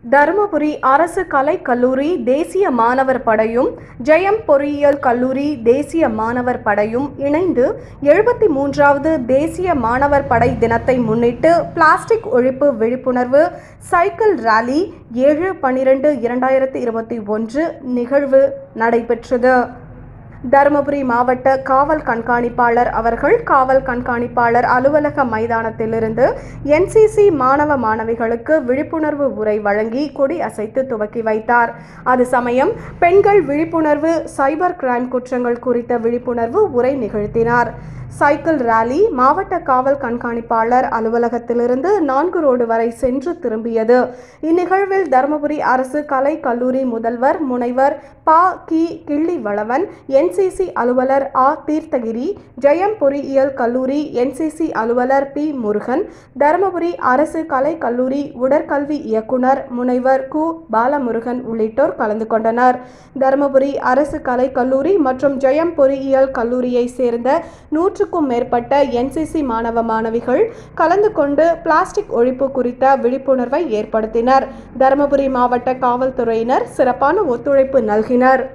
தருமபுரி அரசு கலைக் கல்லூரி தேசிய மாணவர் படையும் ஜெயம் பொறியியல் கல்லூரி தேசிய மாணவர் படையும் இணைந்து எழுபத்தி மூன்றாவது தேசிய மாணவர் படை தினத்தை முன்னிட்டு பிளாஸ்டிக் ஒழிப்பு விழிப்புணர்வு சைக்கிள் ராலி ஏழு பன்னிரண்டு இரண்டாயிரத்தி இருபத்தி ஒன்று நிகழ்வு நடைபெற்றது தருமபுரி மாவட்ட காவல் கண்காணிப்பாளர் அவர்கள் காவல் கண்காணிப்பாளர் அலுவலக மைதானத்திலிருந்து என்சிசி மாணவ மாணவிகளுக்கு விழிப்புணர்வு உரை வழங்கி கொடி அசைத்து துவக்கி வைத்தார் அது சமயம் பெண்கள் விழிப்புணர்வு சைபர் கிரைம் குற்றங்கள் குறித்த விழிப்புணர்வு உரை நிகழ்த்தினார் சைக்கிள் ராலி மாவட்ட காவல் கண்காணிப்பாளர் அலுவலகத்திலிருந்து நான்கு ரோடு வரை சென்று திரும்பியது இந்நிகழ்வில் தருமபுரி அரசு கலை கல்லூரி முதல்வர் முனைவர் ப கி கிள்ளி வளவன் என்சிசி அலுவலர் ஆ தீர்த்தகிரி ஜெயம் பொறியியல் கல்லூரி என்சிசி அலுவலர் பி முருகன் தருமபுரி அரசு கலை கல்லூரி உடற்கல்வி இயக்குனர் முனைவர் கு பாலமுருகன் உள்ளிட்டோர் கலந்து கொண்டனர் தருமபுரி அரசு கலை கல்லூரி மற்றும் ஜெயம் பொறியியல் கல்லூரியை சேர்ந்த நூற்றுக்கும் மேற்பட்ட என்சிசி மாணவ மாணவிகள் கலந்து கொண்டு பிளாஸ்டிக் ஒழிப்பு குறித்த விழிப்புணர்வை ஏற்படுத்தினர் தருமபுரி மாவட்ட காவல்துறையினர் சிறப்பான ஒத்துழைப்பு நல்கினர்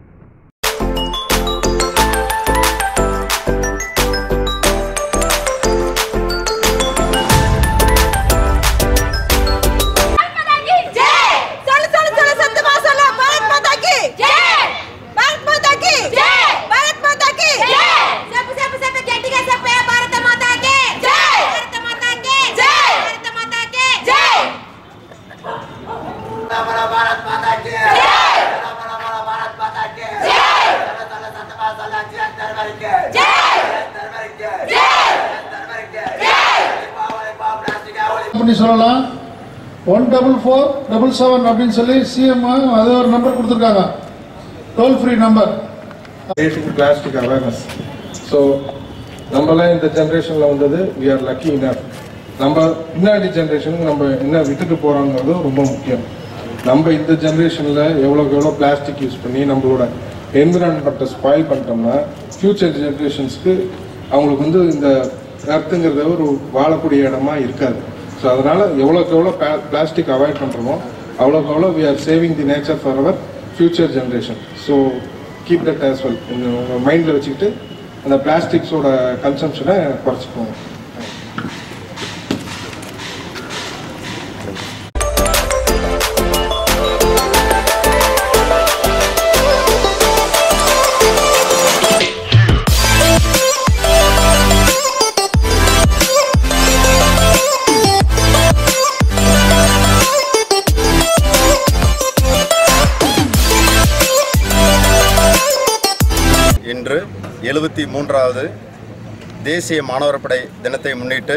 சொல்லு சொல்லு சொல்லு சத்தமா சொல்லு பாரத் மாதா கி பாரத் மாதா கி பாரத் மாதா கி செப்பு செப்பு செப்பு கெட்டிగా చెప్పే భారత మాతా కి భారత మాతా కి భారత మాతా కి हमारा भारत माता की जय हमारा हमारा भारत माता की जय चलो चलो सतमा सला जय दरबार के जय दरबार के जय दरबार के जय दीपावली बाप प्लास्टिक आवली பண்ணி சொல்லலாம் one double four double seven அப்படின்னு சொல்லி சிஎம் அது ஒரு நம்பர் கொடுத்துருக்காங்க toll free number creating plastic awareness. So நம்மளாம் இந்த ஜென்ரேஷனில் வந்தது வி ஆர் லக்கி இனஃப் நம்ம பின்னாடி ஜென்ரேஷனுக்கு நம்ம என்ன விட்டுட்டு போகிறோங்கிறது ரொம்ப முக்கியம் நம்ம இந்த ஜென்ரேஷனில் எவ்வளோக்கு எவ்வளோ பிளாஸ்டிக் யூஸ் பண்ணி நம்மளோட என்விரான்மெண்ட்டை ஸ்பாயில் பண்ணிட்டோம்னா ஃப்யூச்சர் ஜென்ரேஷன்ஸ்க்கு அவங்களுக்கு வந்து இந்த எர்த்துங்கிறது ஒரு வாழக்கூடிய இடமா இருக்காது ஸோ அதனால் எவ்வளோக்கு எவ்வளோ பிளாஸ்டிக் அவாய்ட் பண்ணுறோமோ அவ்வளோக்கு எவ்வளோ we are saving the nature for our future generation so keep that as well உங்கள் மைண்டில் வச்சுக்கிட்டு அந்த பிளாஸ்டிக்ஸோட கன்சம்ஷனை குறைச்சிக்கோங்க இன்று எழுபத்தி மூன்றாவது தேசிய மாணவர் படை தினத்தை முன்னிட்டு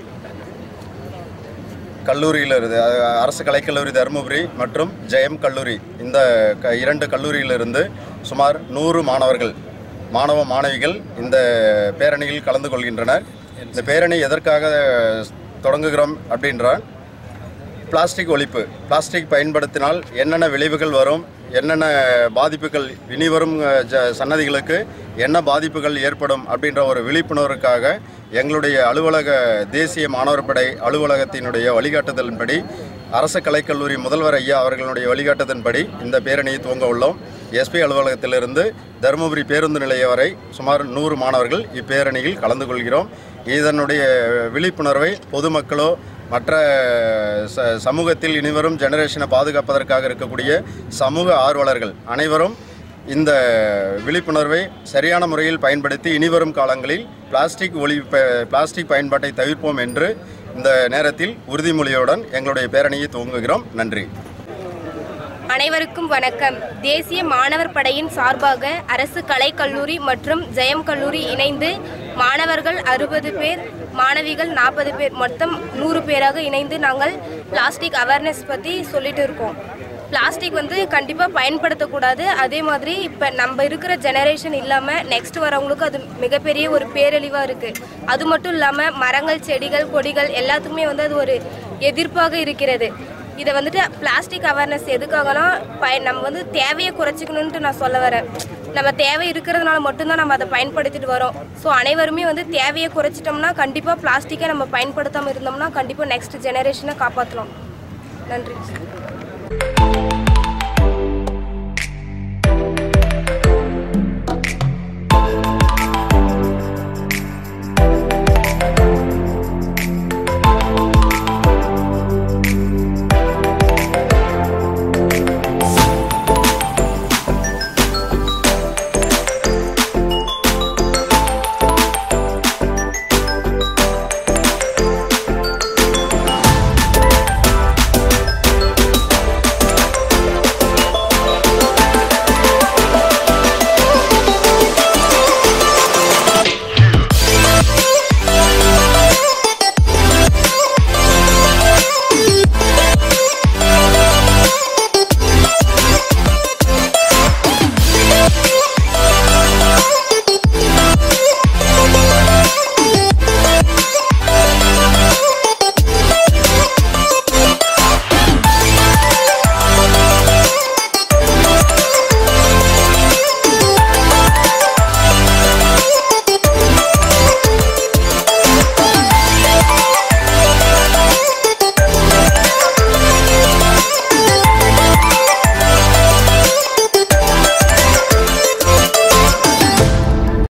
கல்லூரியிலிருந்து அஹ், அரசு கலைக்கல்லூரி தருமபுரி மற்றும் ஜெயம் கல்லூரி இந்த க இரண்டு கல்லூரியிலிருந்து சுமார் நூறு மாணவர்கள் மாணவ மாணவிகள் இந்த பேரணியில் கலந்து கொள்கின்றனர் இந்த பேரணி எதற்காக தொடங்குகிறோம் அப்படின்றால் பிளாஸ்டிக் ஒழிப்பு பிளாஸ்டிக் பயன்படுத்தினால் என்னென்ன விளைவுகள் வரும் என்னென்ன பாதிப்புகள் இனிவரும் அஹ், ஜ சன்னதிகளுக்கு என்ன பாதிப்புகள் ஏற்படும் அப்படின்ற ஒரு விழிப்புணர்வுக்காக எங்களுடைய அலுவலக தேசிய மாணவர் படை அலுவலகத்தினுடைய வழிகாட்டுதலின்படி அரசு கலைக்கல்லூரி முதல்வர் ஐயா அவர்களுடைய வழிகாட்டுதலின்படி இந்த பேரணியை துவங்க உள்ளோம் எஸ்பி அலுவலகத்திலிருந்து தருமபுரி பேருந்து நிலையம் வரை சுமார் நூறு மாணவர்கள் இப்பேரணியில் கலந்து கொள்கிறோம் இதனுடைய விழிப்புணர்வை பொதுமக்களோ மற்ற ச சமூகத்தில் இனிவரும் ஜெனரேஷனை பாதுகாப்பதற்காக இருக்கக்கூடிய சமூக ஆர்வலர்கள் அனைவரும் இந்த விழிப்புணர்வை சரியான முறையில் பயன்படுத்தி இனிவரும் காலங்களில் பிளாஸ்டிக் ஒளி பிளாஸ்டிக் பயன்பாட்டை தவிர்ப்போம் என்று இந்த நேரத்தில் உறுதிமொழியுடன் எங்களுடைய பேரணியை துவங்குகிறோம் நன்றி அனைவருக்கும் வணக்கம் தேசிய மாணவர் படையின் சார்பாக அரசு கலைக்கல்லூரி மற்றும் ஜெயம் கல்லூரி இணைந்து மாணவர்கள் அறுபது பேர் மாணவிகள் நாற்பது பேர் மொத்தம் நூறு பேராக இணைந்து நாங்கள் பிளாஸ்டிக் அவேர்னஸ் பற்றி சொல்லிட்டு இருக்கோம் பிளாஸ்டிக் வந்து கண்டிப்பாக பயன்படுத்தக்கூடாது அதே மாதிரி இப்போ நம்ம இருக்கிற ஜெனரேஷன் இல்லாமல் நெக்ஸ்ட் வரவங்களுக்கு அது மிகப்பெரிய ஒரு பேரழிவாக இருக்குது அது மட்டும் இல்லாமல் மரங்கள் செடிகள் கொடிகள் எல்லாத்துக்குமே வந்து அது ஒரு எதிர்ப்பாக இருக்கிறது இதை வந்துட்டு பிளாஸ்டிக் அவேர்னஸ் எதுக்காகனா பய நம்ம வந்து தேவையை குறைச்சிக்கணுன்ட்டு நான் சொல்ல வரேன் நம்ம தேவை இருக்கிறதுனால மட்டும்தான் நம்ம அதை பயன்படுத்திட்டு வரோம் ஸோ அனைவருமே வந்து தேவையை குறைச்சிட்டோம்னா கண்டிப்பாக பிளாஸ்டிக்கை நம்ம பயன்படுத்தாமல் இருந்தோம்னா கண்டிப்பாக நெக்ஸ்ட் ஜெனரேஷனை காப்பாற்றலாம் நன்றி நன்றி